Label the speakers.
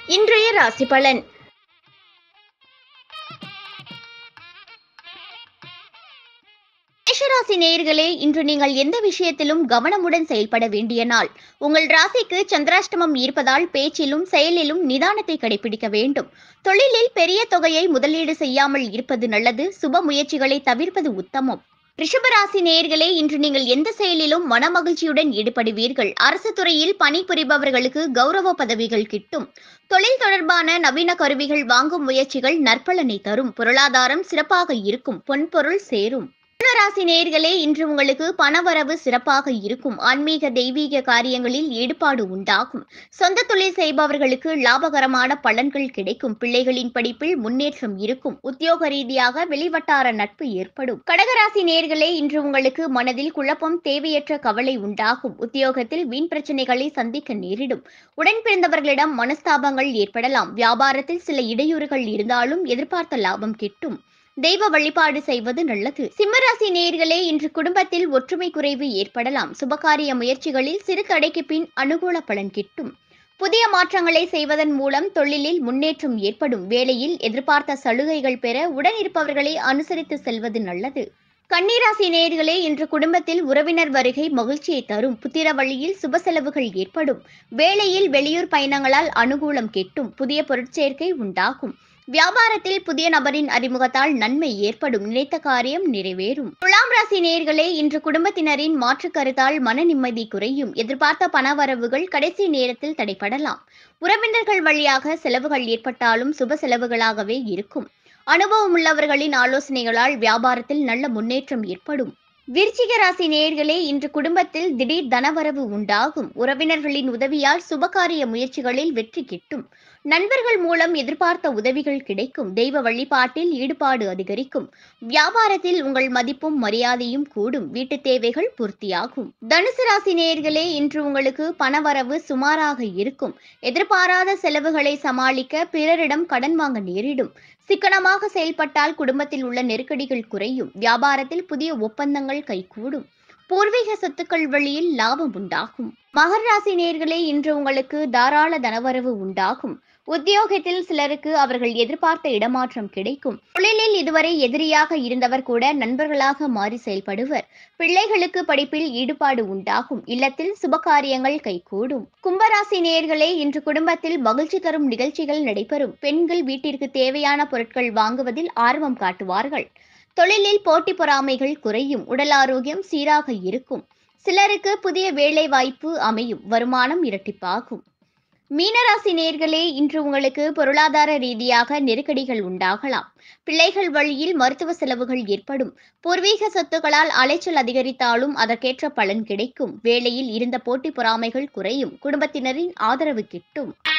Speaker 1: இன்றைய ராசி பலன் மேஷராசி நேயர்களே இன்று நீங்கள் எந்த விஷயத்திலும் கவனமுடன் செயல்பட வேண்டிய நாள் உங்கள் ராசிக்கு சந்திராஷ்டமம் இருப்பதால் பேச்சிலும் செயலிலும் நிதானத்தை கடைபிடிக்க வேண்டும் தொழிலில் பெரிய தொகையை முதலீடு செய்யாமல் இருப்பது நல்லது சுப முயற்சிகளை தவிர்ப்பது உத்தமம் ரிஷபராசி நேயர்களே இன்று நீங்கள் எந்த செயலிலும் மனமகிழ்ச்சியுடன் ஈடுபடுவீர்கள் அரசு துறையில் பணிபுரிபவர்களுக்கு கௌரவ பதவிகள் கிட்டும் தொழில் தொடர்பான நவீன கருவிகள் வாங்கும் முயற்சிகள் நற்பலனை தரும் பொருளாதாரம் சிறப்பாக இருக்கும் பொன்பொருள் சேரும் ராசி நேயர்களே இன்று உங்களுக்கு பணவரவு சிறப்பாக இருக்கும் ஆன்மீக தெய்வீக காரியங்களில் ஈடுபாடு உண்டாகும் சொந்த தொழில் செய்பவர்களுக்கு லாபகரமான பலன்கள் கிடைக்கும் பிள்ளைகளின் படிப்பில் முன்னேற்றம் இருக்கும் உத்தியோக ரீதியாக வெளிவட்டார நட்பு ஏற்படும் கடகராசி நேயர்களே இன்று உங்களுக்கு மனதில் குழப்பம் தேவையற்ற கவலை உண்டாகும் உத்தியோகத்தில் வீண் பிரச்சனைகளை சந்திக்க நேரிடும் உடன் பிறந்தவர்களிடம் மனஸ்தாபங்கள் ஏற்படலாம் வியாபாரத்தில் சில இடையூறுகள் இருந்தாலும் எதிர்பார்த்த லாபம் கிட்டும் தெய்வ வழிபாடு செய்வது நல்லது சிம்மராசி நேயர்களே இன்று குடும்பத்தில் ஒற்றுமை குறைவு ஏற்படலாம் சுபகாரிய முயற்சிகளில் சிறு தடைக்கு பின் அனுகூல பலன் கிட்டும் புதிய மாற்றங்களை செய்வதன் மூலம் தொழிலில் முன்னேற்றம் ஏற்படும் வேளையில் எதிர்பார்த்த சலுகைகள் பெற உடன் இருப்பவர்களை அனுசரித்து செல்வது நல்லது கன்னிராசி நேயர்களே இன்று குடும்பத்தில் உறவினர் வருகை மகிழ்ச்சியை தரும் புத்திர வழியில் சுப செலவுகள் ஏற்படும் வேளையில் வெளியூர் பயணங்களால் அனுகூலம் கிட்டும் புதிய பொருட்சேர்க்கை உண்டாகும் வியாபாரத்தில் புதிய நபரின் அறிமுகத்தால் நன்மை ஏற்படும் நினைத்த காரியம் நிறைவேறும் துலாம் ராசி நேயர்களே இன்று குடும்பத்தினரின் மாற்று கருத்தால் மன நிம்மதி குறையும் எதிர்பார்த்த பணவரவுகள் கடைசி நேரத்தில் தடைப்படலாம் உறவினர்கள் வழியாக செலவுகள் ஏற்பட்டாலும் சுப செலவுகளாகவே இருக்கும் அனுபவம் உள்ளவர்களின் ஆலோசனைகளால் வியாபாரத்தில் நல்ல முன்னேற்றம் ஏற்படும் விருச்சிக ராசி நேயர்களே இன்று குடும்பத்தில் திடீர் தனவரவு உண்டாகும் உறவினர்களின் உதவியால் சுபகாரிய முயற்சிகளில் வெற்றி கிட்டும் நண்பர்கள் மூலம் எதிர்பார்த்த உதவிகள் கிடைக்கும் தெய்வ வழிபாட்டில் ஈடுபாடு அதிகரிக்கும் வியாபாரத்தில் உங்கள் மதிப்பும் மரியாதையும் கூடும் வீட்டு தேவைகள் பூர்த்தியாகும் தனுசு ராசி நேயர்களே இன்று உங்களுக்கு பணவரவு சுமாராக இருக்கும் எதிர்பாராத செலவுகளை சமாளிக்க பிறரிடம் கடன் வாங்க நேரிடும் சிக்கனமாக செயல்பட்டால் குடும்பத்தில் உள்ள நெருக்கடிகள் குறையும் வியாபாரத்தில் புதிய ஒப்பந்தங்கள் கைகூடும் பூர்வீக சொத்துக்கள் வழியில் லாபம் உண்டாகும் மகர ராசி நேர்களே இன்று உங்களுக்கு தாராள தனவரவு உண்டாகும் உத்தியோகத்தில் சிலருக்கு அவர்கள் எதிர்பார்த்த இடமாற்றம் கிடைக்கும் தொழிலில் இதுவரை எதிரியாக இருந்தவர் கூட நண்பர்களாக மாறி செயல்படுவர் பிள்ளைகளுக்கு படிப்பில் ஈடுபாடு உண்டாகும் இல்லத்தில் சுபகாரியங்கள் கைகூடும் கும்பராசி நேயர்களே இன்று குடும்பத்தில் மகிழ்ச்சி தரும் நிகழ்ச்சிகள் நடைபெறும் பெண்கள் வீட்டிற்கு தேவையான பொருட்கள் வாங்குவதில் ஆர்வம் காட்டுவார்கள் தொழிலில் போட்டி பொறாமைகள் குறையும் உடல் ஆரோக்கியம் சீராக இருக்கும் சிலருக்கு புதிய வேலை வாய்ப்பு அமையும் வருமானம் இரட்டிப்பாகும் மீனராசி நேர்களே இன்று உங்களுக்கு பொருளாதார ரீதியாக நெருக்கடிகள் உண்டாகலாம் பிள்ளைகள் வழியில் மருத்துவ செலவுகள் ஏற்படும் பூர்வீக சொத்துக்களால் அலைச்சல் அதிகரித்தாலும் அதற்கேற்ற பலன் கிடைக்கும் வேலையில் இருந்த போட்டி பொறாமைகள் குறையும் குடும்பத்தினரின் ஆதரவு கிட்டும்